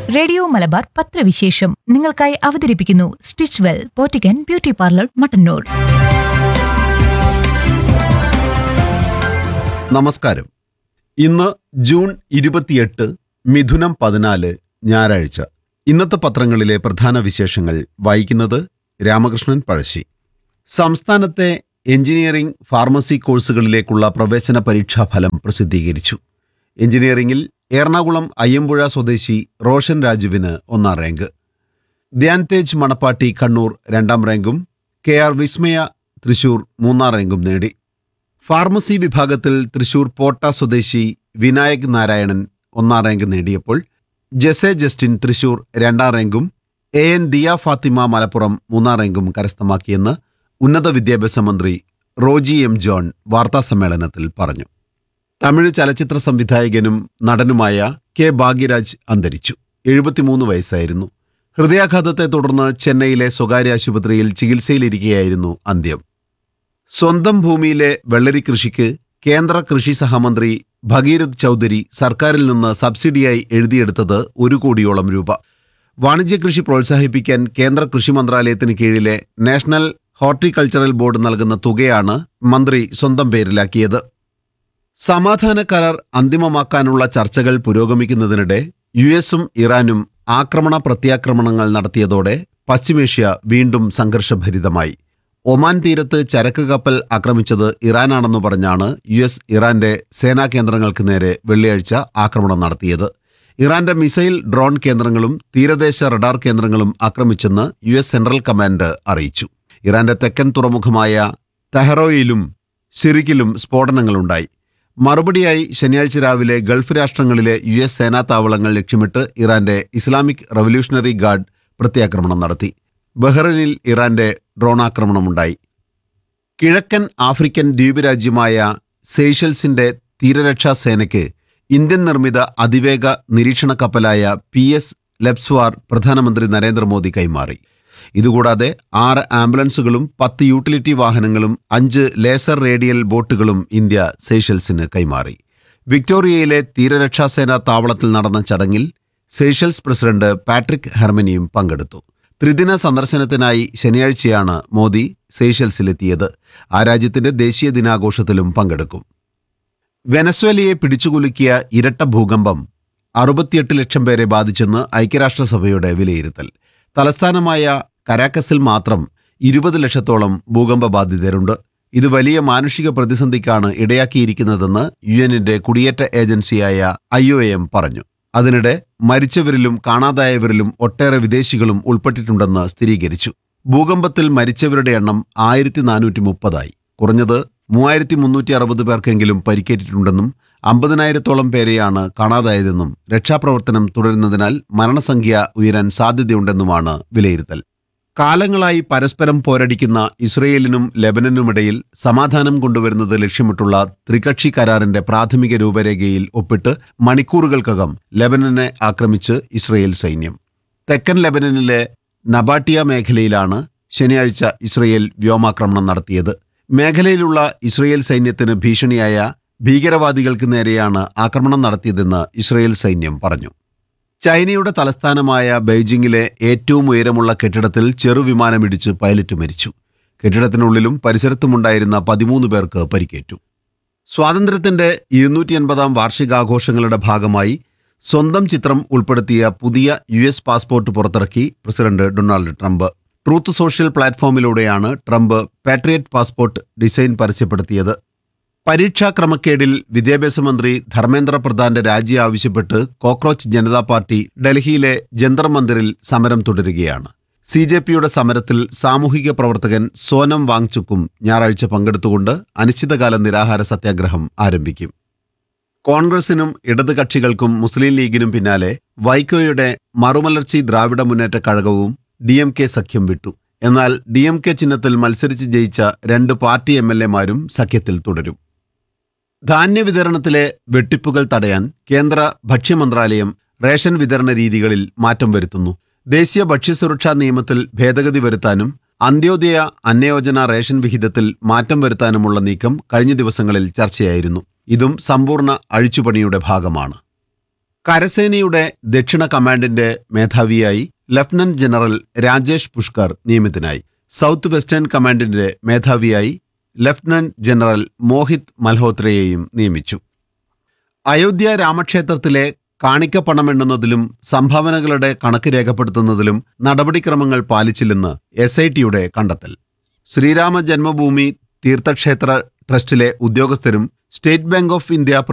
radio Malabar പത്രവിശേഷം നിങ്ങൾക്കായി അവതരിപ്പിക്കുന്നു സ്റ്റിച്ച് വെൽ പോറ്റിക്കൻ ബ്യൂട്ടി പാർലർ മട്ടന്നൂർ നമസ്കാരം ഇന്ന് ജൂൺ ഇരുപത്തിയെട്ട് മിഥുനം പതിനാല് ഞായറാഴ്ച ഇന്നത്തെ പത്രങ്ങളിലെ പ്രധാന വിശേഷങ്ങൾ വായിക്കുന്നത് രാമകൃഷ്ണൻ പഴശ്ശി സംസ്ഥാനത്തെ എഞ്ചിനീയറിംഗ് ഫാർമസി കോഴ്സുകളിലേക്കുള്ള പ്രവേശന പരീക്ഷാ ഫലം പ്രസിദ്ധീകരിച്ചു എഞ്ചിനീയറിംഗിൽ എറണാകുളം അയ്യമ്പുഴ സ്വദേശി റോഷൻ രാജുവിന് ഒന്നാം റാങ്ക് ധ്യാൻ തേജ് മണപ്പാട്ടി കണ്ണൂർ രണ്ടാം റാങ്കും കെ ആർ വിസ്മയ തൃശൂർ മൂന്നാം റാങ്കും നേടി ഫാർമസി വിഭാഗത്തിൽ തൃശൂർ പോട്ട സ്വദേശി വിനായക് നാരായണൻ ഒന്നാം റാങ്ക് നേടിയപ്പോൾ ജെസെ ജസ്റ്റിൻ തൃശൂർ രണ്ടാം റാങ്കും എ എൻ ദിയ ഫാത്തിമ മലപ്പുറം മൂന്നാം റാങ്കും കരസ്ഥമാക്കിയെന്ന് ഉന്നത വിദ്യാഭ്യാസ മന്ത്രി റോജി എം ജോൺ വാർത്താസമ്മേളനത്തിൽ പറഞ്ഞു തമിഴ് ചലച്ചിത്ര സംവിധായകനും നടനുമായ കെ ഭാഗ്യരാജ് അന്തരിച്ചു എഴുപത്തിമൂന്ന് വയസ്സായിരുന്നു ഹൃദയാഘാതത്തെ തുടർന്ന് ചെന്നൈയിലെ സ്വകാര്യ ആശുപത്രിയിൽ ചികിത്സയിലിരിക്കെയായിരുന്നു അന്ത്യം സ്വന്തം ഭൂമിയിലെ വെള്ളരി കൃഷിക്ക് കേന്ദ്ര കൃഷി സഹമന്ത്രി ഭഗീരഥ് ചൗധരി സർക്കാരിൽ നിന്ന് സബ്സിഡിയായി എഴുതിയെടുത്തത് ഒരു കോടിയോളം രൂപ വാണിജ്യ കൃഷി പ്രോത്സാഹിപ്പിക്കാൻ കേന്ദ്ര കൃഷി മന്ത്രാലയത്തിന് കീഴിലെ നാഷണൽ ഹോർട്ടിക്കൾച്ചറൽ ബോർഡ് നൽകുന്ന തുകയാണ് മന്ത്രി സ്വന്തം പേരിലാക്കിയത് സമാധാന കരാർ അന്തിമമാക്കാനുള്ള ചർച്ചകൾ പുരോഗമിക്കുന്നതിനിടെ യു എസും ഇറാനും ആക്രമണ പ്രത്യാക്രമണങ്ങൾ നടത്തിയതോടെ പശ്ചിമേഷ്യ വീണ്ടും സംഘർഷഭരിതമായി ഒമാൻ തീരത്ത് ചരക്ക് കപ്പൽ ആക്രമിച്ചത് ഇറാനാണെന്ന് പറഞ്ഞാണ് യു എസ് ഇറാന്റെ സേനാ കേന്ദ്രങ്ങൾക്ക് നേരെ വെള്ളിയാഴ്ച ആക്രമണം നടത്തിയത് ഇറാന്റെ മിസൈൽ ഡ്രോൺ കേന്ദ്രങ്ങളും തീരദേശ റഡാർ കേന്ദ്രങ്ങളും ആക്രമിച്ചെന്ന് യു എസ് സെൻട്രൽ കമാൻഡ് അറിയിച്ചു ഇറാന്റെ തെക്കൻ തുറമുഖമായ തെഹറോയിലും സിറിക്കിലും സ്ഫോടനങ്ങളുണ്ടായി മറുപടിയായി ശനിയാഴ്ച രാവിലെ ഗൾഫ് രാഷ്ട്രങ്ങളിലെ യു എസ് സേനാ താവളങ്ങൾ ലക്ഷ്യമിട്ട് ഇറാന്റെ ഇസ്ലാമിക് റവല്യൂഷണറി ഗാർഡ് പ്രത്യാക്രമണം നടത്തി ബഹ്റൈനിൽ ഇറാന്റെ ഡ്രോൺ ആക്രമണമുണ്ടായി കിഴക്കൻ ആഫ്രിക്കൻ ദ്വീപ് രാജ്യമായ സെയ്ഷൽസിന്റെ തീരരക്ഷാ സേനയ്ക്ക് ഇന്ത്യൻ നിർമ്മിത അതിവേഗ നിരീക്ഷണ കപ്പലായ പി എസ് ലെപ്സ്വാർ പ്രധാനമന്ത്രി നരേന്ദ്രമോദി കൈമാറി ഇതുകൂടാതെ ആറ് ആംബുലൻസുകളും പത്ത് യൂട്ടിലിറ്റി വാഹനങ്ങളും അഞ്ച് ലേസർ റേഡിയൽ ബോട്ടുകളും ഇന്ത്യ സെയ്ഷൽസിന് കൈമാറി വിക്ടോറിയയിലെ തീരരക്ഷാസേന താവളത്തിൽ നടന്ന ചടങ്ങിൽ സെയ്ഷൽസ് പ്രസിഡന്റ് പാട്രിക് ഹെർമനിയും പങ്കെടുത്തു ത്രിദിന സന്ദർശനത്തിനായി ശനിയാഴ്ചയാണ് മോദി സെയ്ഷൽസിലെത്തിയത് ആ രാജ്യത്തിന്റെ ദേശീയ ദിനാഘോഷത്തിലും പങ്കെടുക്കും വെനസ്വേലയെ പിടിച്ചുകുലുക്കിയ ഇരട്ട ഭൂകമ്പം അറുപത്തിയെട്ട് ലക്ഷം പേരെ ബാധിച്ചെന്ന് ഐക്യരാഷ്ട്രസഭയുടെ വിലയിരുത്തൽ തലസ്ഥാനമായ കരാക്കസിൽ മാത്രം ഇരുപത് ലക്ഷത്തോളം ഭൂകമ്പ ബാധിതരുണ്ട് ഇത് വലിയ മാനുഷിക പ്രതിസന്ധിക്കാണ് ഇടയാക്കിയിരിക്കുന്നതെന്ന് യു എന്നിന്റെ കുടിയേറ്റ ഏജൻസിയായ ഐ ഒ എം പറഞ്ഞു അതിനിടെ മരിച്ചവരിലും കാണാതായവരിലും ഒട്ടേറെ വിദേശികളും ഉൾപ്പെട്ടിട്ടുണ്ടെന്ന് സ്ഥിരീകരിച്ചു ഭൂകമ്പത്തിൽ മരിച്ചവരുടെ എണ്ണം ആയിരത്തി നാനൂറ്റി മുപ്പതായി കുറഞ്ഞത് മൂവായിരത്തി മുന്നൂറ്റി അറുപത് പേർക്കെങ്കിലും പരിക്കേറ്റിട്ടുണ്ടെന്നും അമ്പതിനായിരത്തോളം പേരെയാണ് കാണാതായതെന്നും രക്ഷാപ്രവർത്തനം തുടരുന്നതിനാൽ മരണസംഖ്യ ഉയരാൻ സാധ്യതയുണ്ടെന്നുമാണ് വിലയിരുത്തൽ കാലങ്ങളായി പരസ്പരം പോരടിക്കുന്ന ഇസ്രയേലിനും ലെബനനുമിടയിൽ സമാധാനം കൊണ്ടുവരുന്നത് ലക്ഷ്യമിട്ടുള്ള ത്രികക്ഷി കരാറിന്റെ പ്രാഥമിക രൂപരേഖയിൽ ഒപ്പിട്ട് മണിക്കൂറുകൾക്കകം ലെബനനെ ആക്രമിച്ച് ഇസ്രയേൽ സൈന്യം തെക്കൻ ലെബനനിലെ നബാട്ടിയ മേഖലയിലാണ് ശനിയാഴ്ച ഇസ്രയേൽ വ്യോമാക്രമണം നടത്തിയത് മേഖലയിലുള്ള ഇസ്രയേൽ സൈന്യത്തിന് ഭീഷണിയായ ഭീകരവാദികൾക്ക് നേരെയാണ് ആക്രമണം നടത്തിയതെന്ന് ഇസ്രയേൽ സൈന്യം പറഞ്ഞു ചൈനയുടെ തലസ്ഥാനമായ ബെയ്ജിംഗിലെ ഏറ്റവും ഉയരമുള്ള കെട്ടിടത്തിൽ ചെറുവിമാനമിടിച്ച് പൈലറ്റ് മരിച്ചു കെട്ടിടത്തിനുള്ളിലും പരിസരത്തുമുണ്ടായിരുന്ന പതിമൂന്ന് പേർക്ക് പരിക്കേറ്റു സ്വാതന്ത്ര്യത്തിന്റെ ഇരുന്നൂറ്റി എൺപതാം വാർഷികാഘോഷങ്ങളുടെ ഭാഗമായി സ്വന്തം ചിത്രം ഉൾപ്പെടുത്തിയ പുതിയ യു എസ് പാസ്പോർട്ട് പുറത്തിറക്കി president Donald Trump Truth Social പ്ലാറ്റ്ഫോമിലൂടെയാണ് ട്രംപ് പാട്രിയറ്റ് പാസ്പോർട്ട് ഡിസൈൻ പരസ്യപ്പെടുത്തിയത് പരീക്ഷാ ക്രമക്കേടിൽ വിദ്യാഭ്യാസ മന്ത്രി ധർമ്മേന്ദ്ര പ്രധാന്റെ രാജി ആവശ്യപ്പെട്ട് കോക്രോച്ച് ജനതാ പാർട്ടി ഡൽഹിയിലെ ജന്തർ മന്ദിറിൽ സമരം തുടരുകയാണ് സി ജെ പിയുടെ സമരത്തിൽ സാമൂഹിക പ്രവർത്തകൻ സോനം വാങ്ചുക്കും ഞായറാഴ്ച പങ്കെടുത്തുകൊണ്ട് അനിശ്ചിതകാല നിരാഹാര സത്യാഗ്രഹം ആരംഭിക്കും കോൺഗ്രസിനും ഇടത് കക്ഷികൾക്കും മുസ്ലിം ലീഗിനും പിന്നാലെ വൈക്കോയുടെ മറുമലർച്ചി ദ്രാവിഡ മുന്നേറ്റ കഴകവും ഡി എം കെ സഖ്യം വിട്ടു എന്നാൽ ഡി എം കെ ചിഹ്നത്തിൽ മത്സരിച്ച് ജയിച്ച രണ്ട് പാർട്ടി എം എൽ എമാരും സഖ്യത്തിൽ തുടരും ധാന്യ വിതരണത്തിലെ വെട്ടിപ്പുകൾ തടയാൻ കേന്ദ്ര ഭക്ഷ്യമന്ത്രാലയം റേഷൻ വിതരണ രീതികളിൽ മാറ്റം വരുത്തുന്നു ദേശീയ ഭക്ഷ്യസുരക്ഷാ നിയമത്തിൽ ഭേദഗതി വരുത്താനും അന്ത്യോദയ അന്നയോജന റേഷൻ വിഹിതത്തിൽ മാറ്റം വരുത്താനുമുള്ള നീക്കം കഴിഞ്ഞ ദിവസങ്ങളിൽ ചർച്ചയായിരുന്നു ഇതും സമ്പൂർണ്ണ അഴിച്ചുപണിയുടെ ഭാഗമാണ് കരസേനയുടെ ദക്ഷിണ കമാൻഡിന്റെ മേധാവിയായി ലഫ്റ്റനന്റ് ജനറൽ രാജേഷ് പുഷ്കർ നിയമിതനായി സൗത്ത് വെസ്റ്റേൺ കമാൻഡിന്റെ മേധാവിയായി ലഫ്റ്റനന്റ് ജനറൽ മോഹിത് മൽഹോത്രയെയും നിയമിച്ചു അയോധ്യ രാമക്ഷേത്രത്തിലെ കാണിക്കപ്പണമെണ്ണുന്നതിലും സംഭാവനകളുടെ കണക്ക് രേഖപ്പെടുത്തുന്നതിലും നടപടിക്രമങ്ങൾ പാലിച്ചില്ലെന്ന് എസ് ഐ ടിയുടെ കണ്ടെത്തൽ ശ്രീരാമ ജന്മഭൂമി തീർത്ഥക്ഷേത്ര ട്രസ്റ്റിലെ ഉദ്യോഗസ്ഥരും സ്റ്റേറ്റ് ബാങ്ക് ഓഫ് ഇന്ത്യ